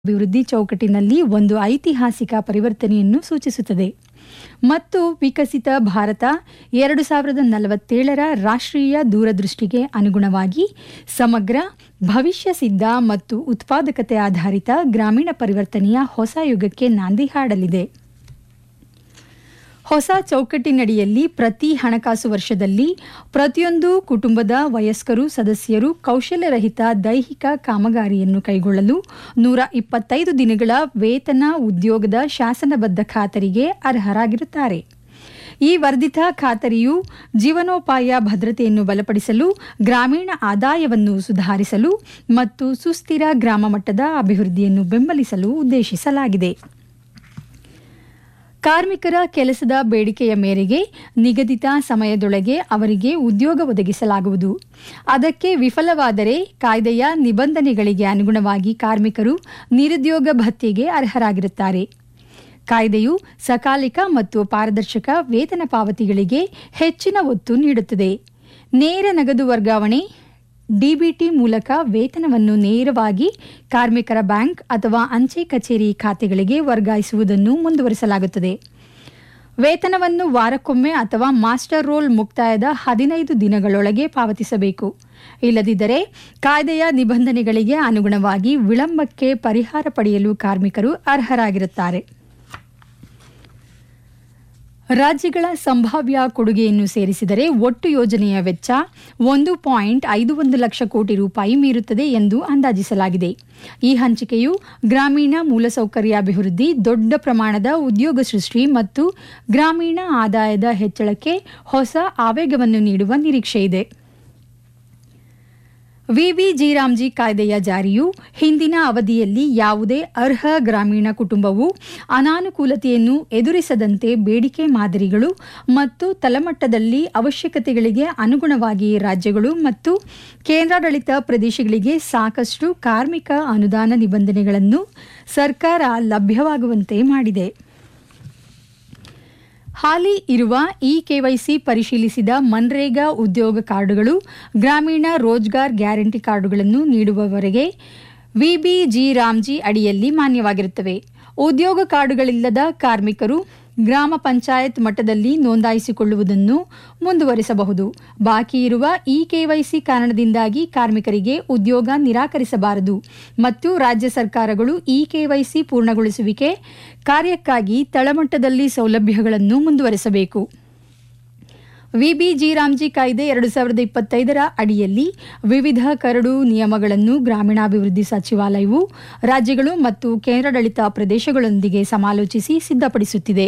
ಅಭಿವೃದ್ಧಿ ಚೌಕಟ್ಟಿನಲ್ಲಿ ಒಂದು ಐತಿಹಾಸಿಕ ಪರಿವರ್ತನೆಯನ್ನು ಸೂಚಿಸುತ್ತದೆ ಮತ್ತು ವಿಕಸಿತ ಭಾರತ ಎರಡು ಸಾವಿರದ ನಲವತ್ತೇಳರ ರಾಷ್ಟ್ರೀಯ ದೂರದೃಷ್ಟಿಗೆ ಅನುಗುಣವಾಗಿ ಸಮಗ್ರ ಭವಿಷ್ಯ ಸಿದ್ಧ ಮತ್ತು ಉತ್ಪಾದಕತೆ ಆಧಾರಿತ ಗ್ರಾಮೀಣ ಪರಿವರ್ತನೆಯ ಹೊಸ ಯುಗಕ್ಕೆ ನಾಂದಿ ಹಾಡಲಿದೆ ಹೊಸ ಚೌಕಟ್ಟಿನಡಿಯಲ್ಲಿ ಪ್ರತಿ ಹಣಕಾಸು ವರ್ಷದಲ್ಲಿ ಪ್ರತಿಯೊಂದು ಕುಟುಂಬದ ವಯಸ್ಕರು ಸದಸ್ಯರು ಕೌಶಲ್ಯರಹಿತ ದೈಹಿಕ ಕಾಮಗಾರಿಯನ್ನು ಕೈಗೊಳ್ಳಲು ನೂರ ಇಪ್ಪತ್ತೈದು ದಿನಗಳ ವೇತನ ಉದ್ಯೋಗದ ಶಾಸನಬದ್ಧ ಖಾತರಿಗೆ ಅರ್ಹರಾಗಿರುತ್ತಾರೆ ಈ ವರ್ಧಿತ ಖಾತರಿಯು ಜೀವನೋಪಾಯ ಭದ್ರತೆಯನ್ನು ಬಲಪಡಿಸಲು ಗ್ರಾಮೀಣ ಆದಾಯವನ್ನು ಸುಧಾರಿಸಲು ಮತ್ತು ಸುಸ್ಥಿರ ಗ್ರಾಮ ಮಟ್ಟದ ಅಭಿವೃದ್ಧಿಯನ್ನು ಬೆಂಬಲಿಸಲು ಉದ್ದೇಶಿಸಲಾಗಿದೆ ಕಾರ್ಮಿಕರ ಕೆಲಸದ ಬೇಡಿಕೆಯ ಮೇರೆಗೆ ನಿಗದಿತ ಸಮಯದೊಳಗೆ ಅವರಿಗೆ ಉದ್ಯೋಗ ಒದಗಿಸಲಾಗುವುದು ಅದಕ್ಕೆ ವಿಫಲವಾದರೆ ಕಾಯ್ದೆಯ ನಿಬಂಧನೆಗಳಿಗೆ ಅನುಗುಣವಾಗಿ ಕಾರ್ಮಿಕರು ನಿರುದ್ಯೋಗ ಭತ್ಯೆಗೆ ಅರ್ಹರಾಗಿರುತ್ತಾರೆ ಕಾಯ್ದೆಯು ಸಕಾಲಿಕ ಮತ್ತು ಪಾರದರ್ಶಕ ವೇತನ ಪಾವತಿಗಳಿಗೆ ಹೆಚ್ಚಿನ ಒತ್ತು ನೀಡುತ್ತದೆ ನೇರ ನಗದು ವರ್ಗಾವಣೆ ಡಿಬಿಟಿ ಮೂಲಕ ವೇತನವನ್ನು ನೇರವಾಗಿ ಕಾರ್ಮಿಕರ ಬ್ಯಾಂಕ್ ಅಥವಾ ಅಂಚೆ ಕಚೇರಿ ಖಾತೆಗಳಿಗೆ ವರ್ಗಾಯಿಸುವುದನ್ನು ಮುಂದುವರಿಸಲಾಗುತ್ತದೆ ವೇತನವನ್ನು ವಾರಕ್ಕೊಮ್ಮೆ ಅಥವಾ ಮಾಸ್ಟರ್ ರೋಲ್ ಮುಕ್ತಾಯದ ಹದಿನೈದು ದಿನಗಳೊಳಗೆ ಪಾವತಿಸಬೇಕು ಇಲ್ಲದಿದ್ದರೆ ಕಾಯ್ದೆಯ ನಿಬಂಧನೆಗಳಿಗೆ ಅನುಗುಣವಾಗಿ ವಿಳಂಬಕ್ಕೆ ಪರಿಹಾರ ಪಡೆಯಲು ಕಾರ್ಮಿಕರು ಅರ್ಹರಾಗಿರುತ್ತಾರೆ ರಾಜ್ಯಗಳ ಸಂಭಾವ್ಯ ಕೊಡುಗೆಯನ್ನು ಸೇರಿಸಿದರೆ ಒಟ್ಟು ಯೋಜನೆಯ ವೆಚ್ಚ ಒಂದು ಪಾಯಿಂಟ್ ಐದು ಒಂದು ಲಕ್ಷ ಕೋಟಿ ರೂಪಾಯಿ ಮೀರುತ್ತದೆ ಎಂದು ಅಂದಾಜಿಸಲಾಗಿದೆ ಈ ಹಂಚಿಕೆಯು ಗ್ರಾಮೀಣ ಮೂಲಸೌಕರ್ಯ ಅಭಿವೃದ್ಧಿ ದೊಡ್ಡ ಪ್ರಮಾಣದ ಉದ್ಯೋಗ ಸೃಷ್ಟಿ ಮತ್ತು ಗ್ರಾಮೀಣ ಆದಾಯದ ಹೆಚ್ಚಳಕ್ಕೆ ಹೊಸ ಆವೇಗವನ್ನು ನೀಡುವ ನಿರೀಕ್ಷೆಯಿದೆ ವಿವಿ ರಾಮ್ಜಿ ಕಾಯ್ದೆಯ ಜಾರಿಯು ಹಿಂದಿನ ಅವಧಿಯಲ್ಲಿ ಯಾವುದೇ ಅರ್ಹ ಗ್ರಾಮೀಣ ಕುಟುಂಬವು ಅನಾನುಕೂಲತೆಯನ್ನು ಎದುರಿಸದಂತೆ ಬೇಡಿಕೆ ಮಾದರಿಗಳು ಮತ್ತು ತಳಮಟ್ಟದಲ್ಲಿ ಅವಶ್ಯಕತೆಗಳಿಗೆ ಅನುಗುಣವಾಗಿ ರಾಜ್ಯಗಳು ಮತ್ತು ಕೇಂದ್ರಾಡಳಿತ ಪ್ರದೇಶಗಳಿಗೆ ಸಾಕಷ್ಟು ಕಾರ್ಮಿಕ ಅನುದಾನ ನಿಬಂಧನೆಗಳನ್ನು ಸರ್ಕಾರ ಲಭ್ಯವಾಗುವಂತೆ ಮಾಡಿದೆ ಹಾಲಿ ಇರುವ ಇ ಕೆವೈಸಿ ಪರಿಶೀಲಿಸಿದ ಮನ್ರೇಗಾ ಉದ್ಯೋಗ ಕಾರ್ಡುಗಳು ಗ್ರಾಮೀಣ ರೋಜ್ಗಾರ್ ಗ್ಯಾರಂಟಿ ಕಾರ್ಡುಗಳನ್ನು ನೀಡುವವರೆಗೆ ವಿಬಿಜಿ ರಾಮ್ಜಿ ಅಡಿಯಲ್ಲಿ ಮಾನ್ಯವಾಗಿರುತ್ತವೆ ಉದ್ಯೋಗ ಕಾರ್ಡುಗಳಿಲ್ಲದ ಕಾರ್ಮಿಕರು ಗ್ರಾಮ ಪಂಚಾಯತ್ ಮಟ್ಟದಲ್ಲಿ ನೋಂದಾಯಿಸಿಕೊಳ್ಳುವುದನ್ನು ಮುಂದುವರಿಸಬಹುದು ಬಾಕಿ ಇರುವ ಇ ಕೆವೈಸಿ ಕಾರಣದಿಂದಾಗಿ ಕಾರ್ಮಿಕರಿಗೆ ಉದ್ಯೋಗ ನಿರಾಕರಿಸಬಾರದು ಮತ್ತು ರಾಜ್ಯ ಸರ್ಕಾರಗಳು ಇ ಕೆವೈಸಿ ಪೂರ್ಣಗೊಳಿಸುವಿಕೆ ಕಾರ್ಯಕ್ಕಾಗಿ ತಳಮಟ್ಟದಲ್ಲಿ ಸೌಲಭ್ಯಗಳನ್ನು ಮುಂದುವರೆಸಬೇಕು ವಿಬಿಜಿ ರಾಮ್ಜಿ ಕಾಯ್ದೆ ಎರಡು ಸಾವಿರದ ಇಪ್ಪತ್ತೈದರ ಅಡಿಯಲ್ಲಿ ವಿವಿಧ ಕರಡು ನಿಯಮಗಳನ್ನು ಗ್ರಾಮೀಣಾಭಿವೃದ್ಧಿ ಸಚಿವಾಲಯವು ರಾಜ್ಯಗಳು ಮತ್ತು ಕೇಂದ್ರಾಡಳಿತ ಪ್ರದೇಶಗಳೊಂದಿಗೆ ಸಮಾಲೋಚಿಸಿ ಸಿದ್ಧಪಡಿಸುತ್ತಿದೆ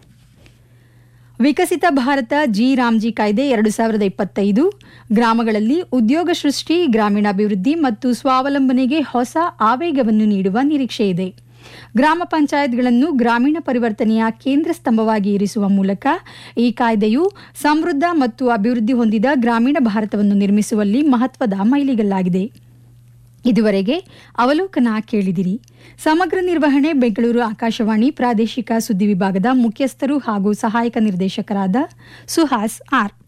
ವಿಕಸಿತ ಭಾರತ ಜಿ ರಾಮ್ಜಿ ಕಾಯ್ದೆ ಎರಡು ಸಾವಿರದ ಇಪ್ಪತ್ತೈದು ಗ್ರಾಮಗಳಲ್ಲಿ ಉದ್ಯೋಗ ಸೃಷ್ಟಿ ಗ್ರಾಮೀಣಾಭಿವೃದ್ಧಿ ಮತ್ತು ಸ್ವಾವಲಂಬನೆಗೆ ಹೊಸ ಆವೇಗವನ್ನು ನೀಡುವ ನಿರೀಕ್ಷೆಯಿದೆ ಗ್ರಾಮ ಪಂಚಾಯತ್ಗಳನ್ನು ಗ್ರಾಮೀಣ ಪರಿವರ್ತನೆಯ ಕೇಂದ್ರ ಸ್ತಂಭವಾಗಿ ಇರಿಸುವ ಮೂಲಕ ಈ ಕಾಯ್ದೆಯು ಸಮೃದ್ಧ ಮತ್ತು ಅಭಿವೃದ್ಧಿ ಹೊಂದಿದ ಗ್ರಾಮೀಣ ಭಾರತವನ್ನು ನಿರ್ಮಿಸುವಲ್ಲಿ ಮಹತ್ವದ ಮೈಲಿಗಲ್ಲಾಗಿದೆ ಇದುವರೆಗೆ ಅವಲೋಕನ ಕೇಳಿದಿರಿ ಸಮಗ್ರ ನಿರ್ವಹಣೆ ಬೆಂಗಳೂರು ಆಕಾಶವಾಣಿ ಪ್ರಾದೇಶಿಕ ಸುದ್ದಿ ವಿಭಾಗದ ಮುಖ್ಯಸ್ಥರು ಹಾಗೂ ಸಹಾಯಕ ನಿರ್ದೇಶಕರಾದ ಸುಹಾಸ್ ಆರ್